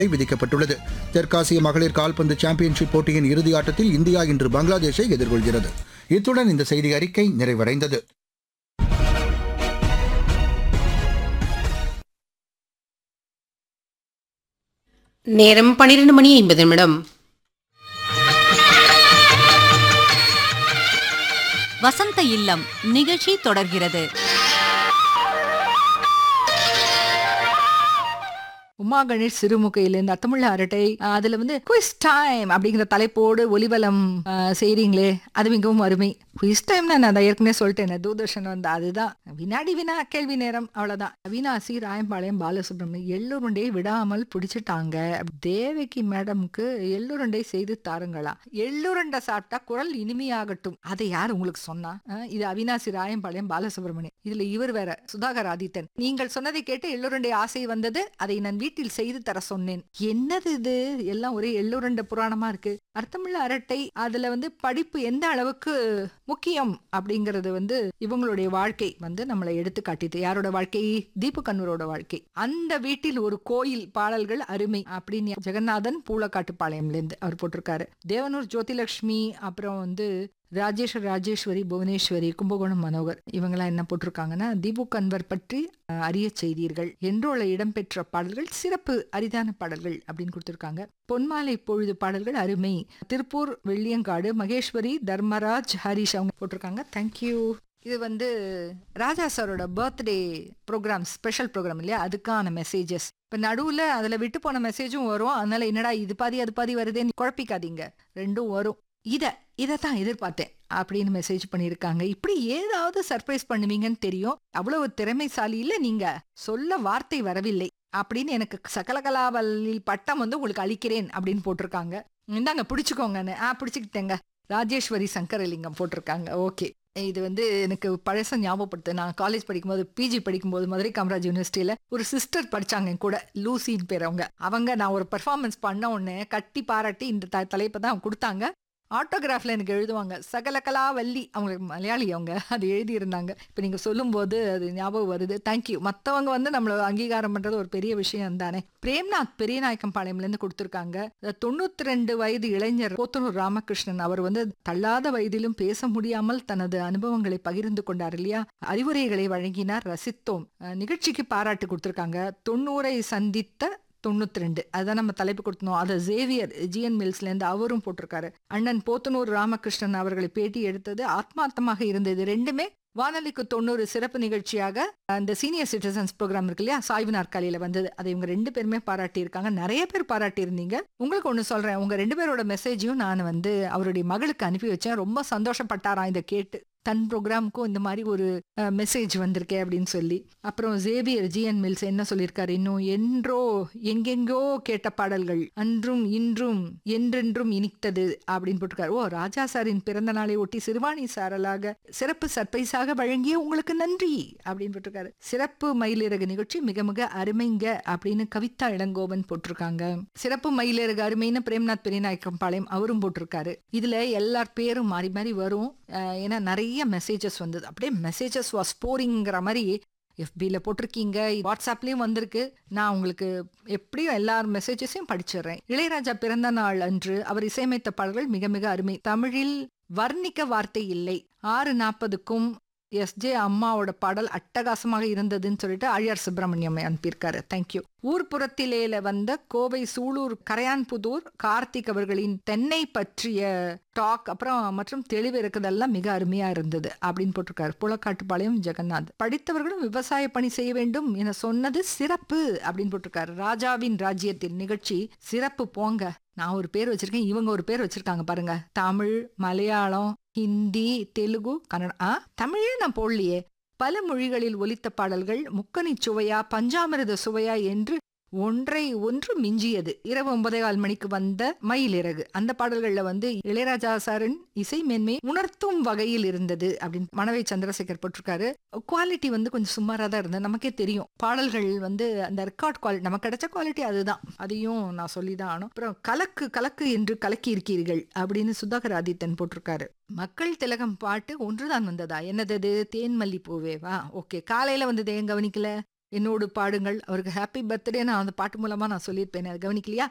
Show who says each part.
Speaker 1: விதிக்கப்பட்டுள்ளது தெற்காசிய மகளிர் கால்பந்து சாம்பியன்ஷிப் போட்டியின் இறுதி ஆட்டத்தில் இந்தியா இன்று பங்களாதேஷை எதிர்கொள்கிறது இத்துடன் இந்த செய்தி அறிக்கை நிறைவடைந்தது
Speaker 2: நேரம் பன்னிரண்டு மணி ஐம்பது நிமிடம்
Speaker 3: வசந்த இல்லம் நிகழ்ச்சி தொடர்கிறது
Speaker 4: உமா கணேஷ் சிறுமுகையிலேருந்து அத்தமிழ் அரட்டை அஹ், அதுல வந்து குவிஸ் டைம் அப்படிங்கிற தலைப்போடு ஒலிவலம் அஹ், செய்றீங்களே அது மிகவும் அருமை குவிஸ் டைம்னா நான் அதை ஏற்கனவே சொல்லிட்டேன் தூர்தர்ஷன் வந்து அதுதான் வினாடி வினா கேள்வி நேரம் அவ்வளவுதான் அவினாசி ராயம்பாளையம் பாலசுப்ரமணியம் எள்ளுருண்டை விடாமல் பிடிச்சிட்டாங்க தேவகி மேடம்க்கு எள்ளுருண்டை செய்து தாருங்களா எள்ளுருண்டை சாப்பிட்டா குரல் இனிமையாகட்டும் அதை யார் உங்களுக்கு சொன்னா அஹ், இது அவினாசி ராயம்பாளையம் பாலசுப்ரமணியம் இதுல இவர் வேற சுதாகர் ஆதித்தன் நீங்கள் சொன்னதை கேட்டு எள்ளுருண்டை ஆசை வந்தது அதை நான் வீட்டில் செய்து தர சொன்னேன் என்னது இது எல்லாம் ஒரே எள்ளுருண்டை புராணமா இருக்கு அர்த்தமுள்ள அரட்டை அதுல வந்து படிப்பு எந்த அளவுக்கு முக்கியம் அப்படிங்கறது வந்து இவங்களுடைய வாழ்க்கை வந்து நம்மளை எடுத்து காட்டிது யாரோட வாழ்க்கை தீபு கண்ணூரோட வாழ்க்கை அந்த வீட்டில் ஒரு கோயில் பாடல்கள் அருமை அப்படின்னு ஜெகநாதன் பூலக்காட்டுப்பாளையம்ல இருந்து அவர் போட்டிருக்காரு தேவனூர் ஜோதிலட்சுமி அப்புறம் வந்து ராஜேஸ்வர் ராஜேஸ்வரி புவனேஸ்வரி கும்பகோணம் மனோகர் இவங்கெல்லாம் என்ன போட்டிருக்காங்கன்னா தீபு கன்வர் பற்றி அஹ், அறிய செய்தீர்கள் என்றோல இடம்பெற்ற பாடல்கள் சிறப்பு அரிதான பாடல்கள் அப்படின்னு கொடுத்திருக்காங்க பொன்மாலை பொழுது பாடல்கள் அருமை திருப்பூர் வெள்ளியங்காடு மகேஸ்வரி தர்மராஜ் ஹரிஷ் அவங்க போட்டிருக்காங்க தேங்க்யூ இது வந்து ராஜா சாரோட பர்த்டே ப்ரோக்ராம் ஸ்பெஷல் ப்ரோக்ராம் இல்லையா அதுக்கான மெசேஜஸ் இப்போ நடுவில் அதில் விட்டு போன மெசேஜும் வரும் அதனால என்னடா இது பாதி அது பாதி வருதேன்னு குழப்பிக்காதீங்க ரெண்டும் வரும் இதை இதை தான் எதிர்பார்த்தேன் அப்படின்னு மெசேஜ் பண்ணியிருக்காங்க இப்படி ஏதாவது சர்ப்ரைஸ் பண்ணுவீங்கன்னு தெரியும் அவ்வளவு திறமைசாலி இல்ல நீங்க சொல்ல வார்த்தை வரவில்லை அப்படின்னு எனக்கு சகலகலாவலில் பட்டம் வந்து உங்களுக்கு அளிக்கிறேன் அப்படின்னு போட்டிருக்காங்க இந்தாங்க பிடிச்சுக்கோங்கன்னு ஆ பிடிச்சிக்கிட்டேங்க ராஜேஸ்வரி சங்கரலிங்கம் போட்டிருக்காங்க ஓகே இது வந்து எனக்கு பழச ஞாபகப்படுத்து நான் காலேஜ் படிக்கும்போது பிஜி படிக்கும்போது மதுரை காமராஜ் யூனிவர்சிட்டியில ஒரு சிஸ்டர் படிச்சாங்க என் கூட லூசின்னு பேர் அவங்க அவங்க நான் ஒரு பெர்ஃபார்மன்ஸ் பண்ண உடனே கட்டி பாராட்டி இந்த த தலைப்பை தான் கொடுத்தாங்க ஆட்டோகிராஃப்ல எனக்கு எழுதுவாங்க சகலகலா வள்ளி அவங்களுக்கு மலையாளி அவங்க அது எழுதியிருந்தாங்க இப்போ நீங்க சொல்லும்போது அது ஞாபகம் வருது தேங்க்யூ மற்றவங்க வந்து நம்மள அங்கீகாரம் பண்றது ஒரு பெரிய விஷயம் தானே பிரேம்நாத் பெரியநாயக்கம் பாளையம்லேருந்து கொடுத்துருக்காங்க தொண்ணூத்தி ரெண்டு வயது இளைஞர் போத்தனூர் ராமகிருஷ்ணன் அவர் வந்து தள்ளாத வயதிலும் பேச முடியாமல் தனது அனுபவங்களை பகிர்ந்து கொண்டார் இல்லையா அறிவுரைகளை வழங்கினார் ரசித்தோம் அஹ் நிகழ்ச்சிக்கு பாராட்டு கொடுத்துருக்காங்க தொண்ணூரை சந்தித்த தொண்ணூத்தி ரெண்டு அதான் நம்ம தலைப்பு கொடுத்தோம் அதை ஜேவியர் ஜிஎன் மில்ஸ்லேருந்து அவரும் போட்டிருக்காரு அண்ணன் போத்தனூர் ராமகிருஷ்ணன் அவர்களை பேட்டி எடுத்தது ஆத்மார்த்தமாக இருந்தது ரெண்டுமே வானொலிக்கு தொண்ணூறு சிறப்பு நிகழ்ச்சியாக அந்த சீனியர் சிட்டிசன்ஸ் ப்ரோக்ராம் இருக்கு இல்லையா சாய்வு நாற்காலியில வந்தது அதை இவங்க ரெண்டு பேருமே பாராட்டி இருக்காங்க நிறைய பேர் பாராட்டி இருந்தீங்க உங்களுக்கு ஒன்று சொல்றேன் உங்க ரெண்டு பேரோட மெசேஜையும் நான் வந்து அவருடைய மகளுக்கு அனுப்பி வச்சேன் ரொம்ப சந்தோஷப்பட்டாராம் இதை கேட்டு தன் ப்ரோக்ராமுக்கும் இந்த மாதிரி ஒரு மெசேஜ் வந்திருக்கே அப்படின்னு சொல்லி அப்புறம் ஜேபியர் ஜிஎன் மில்ஸ் என்ன சொல்லியிருக்காரு இன்னும் என்றோ எங்கெங்கோ கேட்ட பாடல்கள் அன்றும் இன்றும் என்றென்றும் இனித்தது அப்படின்னு போட்டிருக்காரு ஓ ராஜா சாரின் பிறந்த நாளை ஒட்டி சிறுவாணி சாரலாக சிறப்பு சர்ப்ரைஸாக வழங்கிய உங்களுக்கு நன்றி அப்படின்னு போட்டிருக்காரு சிறப்பு மயிலிறகு நிகழ்ச்சி மிக மிக அருமைங்க அப்படின்னு கவிதா இளங்கோவன் போட்டிருக்காங்க சிறப்பு மயிலிறகு அருமைன்னு பிரேம்நாத் பெரியநாயக்கம் பாளையம் அவரும் போட்டிருக்காரு இதுல எல்லார் பேரும் மாறி மாறி வரும் அஹ் ஏன்னா நிறைய மெசேஜஸ் வந்தது அப்படியே மெசேஜஸ் வாஸ் போரிங்கிற மாதிரி எஃபியில் போட்டிருக்கீங்க வாட்ஸ்அப்லேயும் வந்திருக்கு நான் உங்களுக்கு எப்படியும் எல்லார் மெசேஜஸையும் படிச்சிடுறேன் இளையராஜா பிறந்த நாள் அன்று அவர் இசையமைத்த பாடல்கள் மிக மிக அருமை தமிழில் வர்ணிக்க வார்த்தை இல்லை ஆறு நாற்பதுக்கும் எஸ்ஜே அம்மாவோட பாடல் அட்டகாசமாக இருந்ததுன்னு சொல்லிட்டு ஆழியார் சுப்பிரமணியம் அனுப்பியிருக்காரு தேங்க்யூ ஊர்ப்புறத்திலேல வந்த கோவை சூலூர் கரையான்புதூர் கார்த்திக் அவர்களின் தென்னை பற்றிய டாக் அப்புறம் மற்றும் தெளிவு இருக்குதெல்லாம் மிக அருமையா இருந்தது அப்படின்னு போட்டிருக்காரு புலக்காட்டுப்பாளையம் ஜெகநாத் படித்தவர்களும் விவசாய பணி செய்ய வேண்டும் என சொன்னது சிறப்பு அப்படின்னு போட்டிருக்காரு ராஜாவின் ராஜ்யத்தில் நிகழ்ச்சி சிறப்பு போங்க நான் ஒரு பேர் வச்சிருக்கேன் இவங்க ஒரு பேர் வச்சிருக்காங்க பாருங்க தமிழ் மலையாளம் ஹிந்தி தெலுங்கு கன்னடம் ஆ தமிழே நான் போடலையே பல மொழிகளில் ஒலித்த பாடல்கள் முக்கனி சுவையா பஞ்சாமிரத சுவையா என்று ஒன்றை ஒன்று மிஞ்சியது இரவு ஒன்பதே கால் மணிக்கு வந்த மயிலிறகு அந்த பாடல்கள்ல வந்து இளையராஜா சாரின் இசை மேன்மை உணர்த்தும் வகையில் இருந்தது அப்படின்னு மணவை சந்திரசேகர் போட்டிருக்காரு குவாலிட்டி வந்து கொஞ்சம் சுமாரா தான் இருந்தது நமக்கே தெரியும் பாடல்கள் வந்து அந்த ரெக்கார்ட் குவாலிட்டி நமக்கு கிடைச்ச குவாலிட்டி அதுதான் அதையும் நான் சொல்லி தான் ஆனும் அப்புறம் கலக்கு கலக்கு என்று கலக்கி இருக்கீர்கள் அப்படின்னு சுதாகர் ஆதித்தன் போட்டிருக்காரு மக்கள் திலகம் பாட்டு ஒன்றுதான் வந்ததா என்னது அது தேன்மல்லி பூவேவா ஓகே காலையில வந்தது ஏன் கவனிக்கல என்னோடு பாடுங்கள் அவருக்கு ஹாப்பி பர்த்டே நான் அந்த பாட்டு மூலமா நான் சொல்லியிருப்பேன் அதை கவனிக்கலையா